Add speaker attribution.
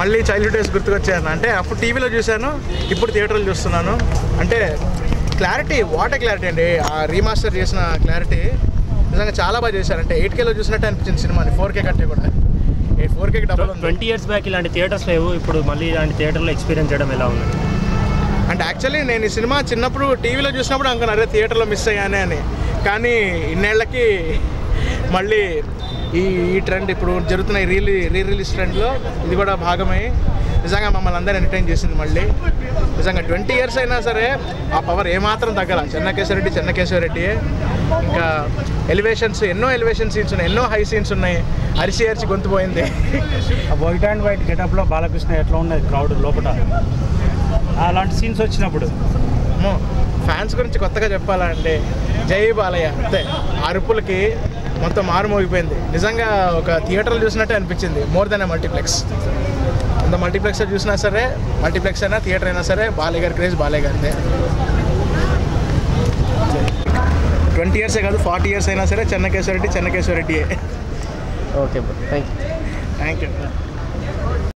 Speaker 1: మళ్ళీ childhood days గుర్తుకొచ్చాను అంటే అప్పుడు టీవీలో చూశాను ఇప్పుడు థియేటర్లో చూస్తున్నాను అంటే క్లారిటీ వాటర్ క్లారిటీ అండి ఆ రీమాస్టర్ చేసిన క్లారిటీ నిజంగా చాలా బాగా చేశారు అంటే ఎయిట్ కేలో చూసినట్టు అనిపించింది సినిమాని ఫోర్ కే కంటే కూడా ఫోర్ కేకి డబల్ ఉంది
Speaker 2: ట్వంటీ ఇయర్స్ బ్యాక్ ఇలాంటి థియేటర్స్ లేవు ఇప్పుడు మళ్ళీ ఇలాంటి థియేటర్లో ఎక్స్పీరియన్స్ చేయడం ఎలా ఉంది
Speaker 1: అంటే యాక్చువల్లీ నేను ఈ సినిమా చిన్నప్పుడు టీవీలో చూసినప్పుడు అనుకున్నాను అరే థియేటర్లో మిస్ అయ్యానే అని కానీ ఇన్నేళ్లకి మళ్ళీ ఈ ఈ ట్రెండ్ ఇప్పుడు జరుగుతున్న ఈ రీ రీ రిలీజ్ ట్రెండ్లో ఇది కూడా భాగమై నిజంగా మమ్మల్ని అందరూ ఎంటర్టైన్ చేసింది మళ్ళీ నిజంగా ట్వంటీ ఇయర్స్ అయినా సరే ఆ పవర్ ఏమాత్రం తగ్గల చెన్నకేశ్వరరెడ్డి చెన్నకేశ్వరరెడ్డి ఇంకా ఎలివేషన్స్ ఎన్నో ఎలివేషన్ సీన్స్ ఉన్నాయి ఎన్నో హై సీన్స్ ఉన్నాయి అరిసి అరిచి గొంతు పోయింది
Speaker 3: ఆ వైట్ అండ్ వైట్ గెటప్లో బాలకృష్ణ ఎట్లా ఉన్నది క్రౌడ్ లోపల అలాంటి సీన్స్ వచ్చినప్పుడు
Speaker 1: అమ్మో, ఫ్యాన్స్ గురించి కొత్తగా చెప్పాలంటే జై బాలయ్య అంతే ఆ అరుపులకి మొత్తం మారుమోగిపోయింది నిజంగా ఒక థియేటర్లో చూసినట్టే అనిపించింది మోర్ దెన్ మల్టీప్లెక్స్ అంత మల్టీప్లెక్స్ చూసినా సరే మల్టీప్లెక్స్ అయినా థియేటర్ అయినా సరే బాలయ్య గారి క్రేజ్ బాలయ్య గారిదే ట్వంటీ ఇయర్సే కాదు ఫార్టీ ఇయర్స్ అయినా సరే చెన్నకేశ్వరరెడ్డి చెన్నకేశ్వరరెడ్డియే
Speaker 2: okay thank you
Speaker 1: thank you